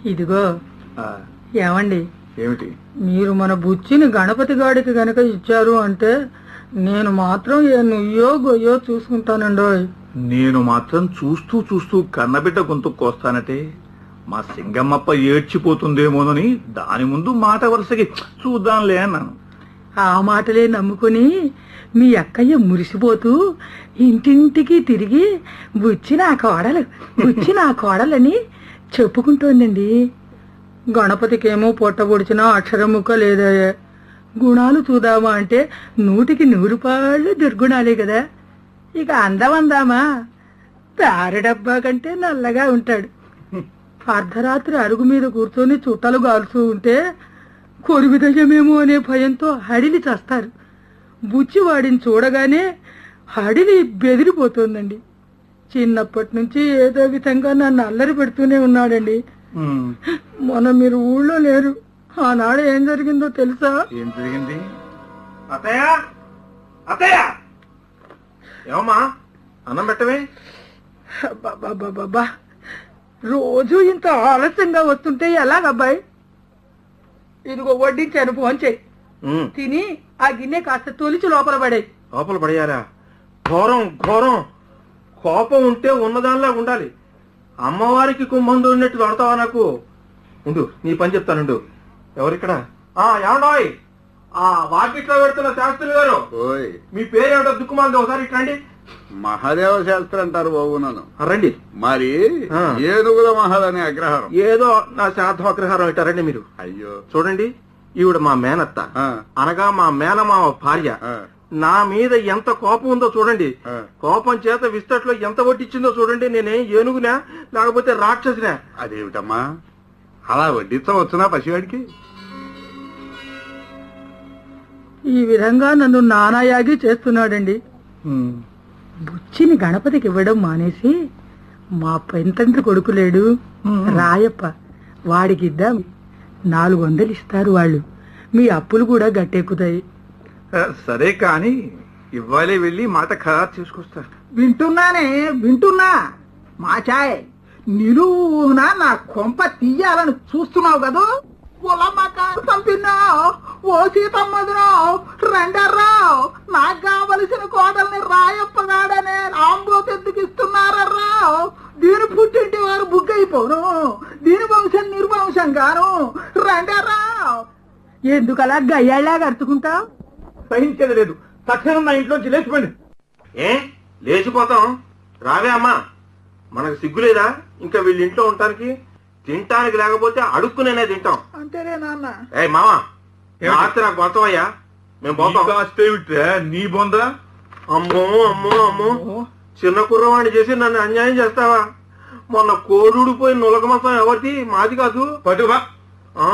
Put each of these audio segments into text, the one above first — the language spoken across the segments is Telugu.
ఇదిగో ఆ, ఏమండి ఏమిటి మీరు మన బుచ్చిని గణపతి గాడికి గనక ఇచ్చారు అంటే నేను మాత్రం ఏ నుయ్యో గొయ్యో చూసుకుంటానండోయ్ నేను మాత్రం చూస్తూ చూస్తూ కన్నబిడ్డ గొంతు కోస్తానటే మా సింగమ్మప్ప ఏడ్చిపోతుందేమోనని దాని ముందు మాట వరుసకి చూద్దాంలే అన్నాను ఆ మాటలే నమ్ముకుని మీ అక్కయ్య మురిసిపోతూ ఇంటింటికి తిరిగి బుచ్చి నా కోడలు బుచ్చి నా కోడలని చెప్పుకుంటోందండి గణపతికేమో పొట్టబొడిచినా అక్షరం ముక్క లేదే గుణాలు చూద్దామా అంటే నూటికి నూరు పాళ్ళు దుర్గుణాలే కదా ఇక అందం అందామా తారు డబ్బా కంటే నల్లగా ఉంటాడు అర్ధరాత్రి అరుగు మీద కూర్చొని చుట్టలు గాల్చూ ఉంటే కొరువిదయ్యమేమో అనే భయంతో హడిలి చస్తారు బుచ్చి వాడిని చూడగానే హడిలి బెదిరిపోతుందండి చిన్నప్పటి నుంచి ఏదో విధంగా నన్ను అల్లరి పెడుతూనే ఉన్నాడండి ఉమ్, మొన్న మీరు ఊళ్ళో లేరు ఆనాడు ఏం జరిగిందో తెలుసా ఏం జరిగింది అత్తయ్య అత్తయ్య ఏమమ్మా అన్నం పెట్టవే బాబా రోజు ఇంత ఆలస్యంగా వస్తుంటే ఎలాగబ్బాయి ఇదిగో వడ్డించాను ఫోన్ చేయి ఉమ్, తిని ఆ గిన్నె కాస్త తొలిచి లోపల పడాయి లోపల పడేయాలా ఘోరం ఘోరం కోపం ఉంటే ఉన్నదానిలా ఉండాలి అమ్మవారికి కుంభందు ఉన్నట్టు పడతావా నాకు ఉండు నీ పని చెప్తానుండు ఎవరిక్కడ ఆ ఏమండోయ్ ఆ వాకిట్లో పెడుతున్న శాస్త్రులు గారు ఓయ్ మీ పేరేమిటో దిక్కుమాలి ఒకసారి ఇట్లా రండి మహాదేవ శాస్త్రి అంటారు బాబు నన్ను ఆ, రండి మరి ఆ. ఏనుగుల మహల్ అనే అగ్రహారం ఏదో నా శ్రాద్ధ అగ్రహారం ఇట్టారండి మీరు అయ్యో చూడండి ఈవిడ మా మేనత్త ఆ, అనగా మా మేనమామ భార్య ఆ, నా మీద ఎంత కోపం ఉందో చూడండి ఆ. కోపం చేత విస్తట్లో ఎంత వడ్డిచ్చిందో చూడండి నేనే ఏనుగునా లేకపోతే రాక్షసినా అదేమిటమ్మా అలా వడ్డించవచ్చునా పసివాడికి ఈ విధంగా నన్ను నానాయాగి చేస్తున్నాడండి బుచ్చిని గణపతికి ఇవ్వడం మానేసి మా పెంతండ్రి కొడుకు లేడు రాయప్ప వాడికి ఇద్దాం నాలుగు వందలు ఇస్తారు వాళ్ళు మీ అప్పులు కూడా గట్టెక్కుతాయి సరే కాని ఇవ్వాలే వెళ్ళి మాట ఖరారు చేసుకొస్తా వింటున్నానే వింటున్నా మా చాయ్ నిలువునా నా కొంప తీయాలని చూస్తున్నావు కదూ పొలమ్మక చంపినావు ఓ సీతమ్మదురావు రెండర్రావు నాకు కావలసిన కోడల్ని రాయప్పగాడనే ఆంబోత్ ఎందుకు ఇస్తున్నారర్రావు దీని పుట్టింటి వారు బుగ్గైపోను దీని వంశం నిర్వంశం గాను రెండర్రావు ఎందుకలా గయ్యాళ్ళగా అరుచుకుంటావు సహించేది లేదు తక్షణం నా ఇంట్లోంచి లేచిపోండి ఏ లేచిపోతాం రావే అమ్మా మనకు సిగ్గులేదా ఇంకా వీళ్ళ ఇంట్లో ఉండటానికి తినటానికి లేకపోతే అడుక్కునేనే తింటాం అంతేనే నాన్న ఏ మామా రాత్రి నాకు మొత్తమయ్యా మేము పోతాం నీ బొందా అమ్మో అమ్మో అమ్మో చిన్న కుర్రవాణ్ణి చేసి నన్ను అన్యాయం చేస్తావా మొన్న కోడుడిపోయిన నులక మొత్తం ఎవరిది మాది కాదు పట్టుబా ఆ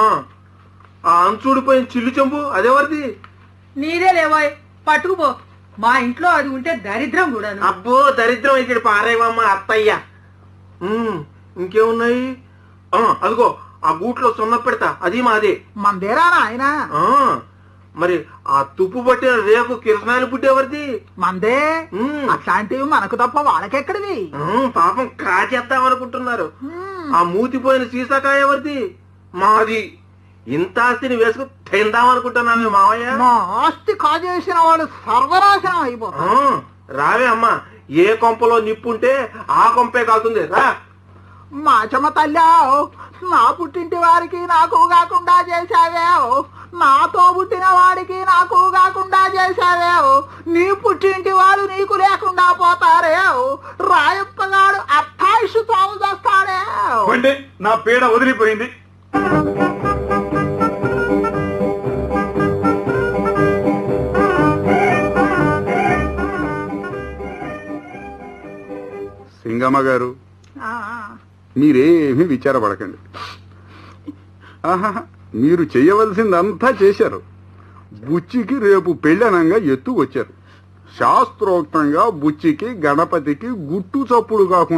ఆ అంచుడిపోయిన చిల్లు చెంబు అదెవరిది నీదే లేవాయ్ పట్టుకుపో మా ఇంట్లో అది ఉంటే దరిద్రం కూడా అబ్బో దరిద్రం ఇక్కడ పారేవమ్మ అత్తయ్య ఉమ్, ఇంకేమున్నాయి ఆ, అదిగో ఆ గూట్లో సున్న పెడతా అది మాదే మందేరా ఆయన ఆ మరి ఆ తుప్పు పట్టిన రేకు కిరసనాయలు పుట్టేవరిది మందే ఉమ్, అట్లాంటివి మనకు తప్ప వాళ్ళకెక్కడివి ఉమ్, పాపం కాచేద్దాం అనుకుంటున్నారు ఆ మూతిపోయిన సీసాకాయ ఎవరిది మాది ఇంత ఆస్తిని వేసుకు తిందాం అనుకుంటున్నాను మావయ్య మా ఆస్తి కాజేసిన వాళ్ళు సర్వనాశనం అయిపోతారు ఆ, రావే అమ్మా ఏ కొంపలో నిప్పుంటే ఆ కొంపే కాలుతుంది రా మా చెమ తల్లావు నా పుట్టింటి వారికి నాకు కాకుండా చేశావేవు నాతో పుట్టిన వాడికి నాకు కాకుండా చేశావేవు నీ పుట్టింటి వాడు నీకు లేకుండా పోతారేవు రాయప్పగాడు అత్తాయిషు తాము చేస్తాడేవు పండి నా పీడ వదిలిపోయింది సింగమ్మ గారు ఆ, మీరేమీ విచారపడకండి ఆహా మీరు చేయవలసిందంతా చేశారు బుచ్చికి రేపు పెళ్ళనంగా ఎత్తు వచ్చారు శాస్త్రోక్తంగా బుచ్చికి గణపతికి గుట్టు చప్పుడు కాకుండా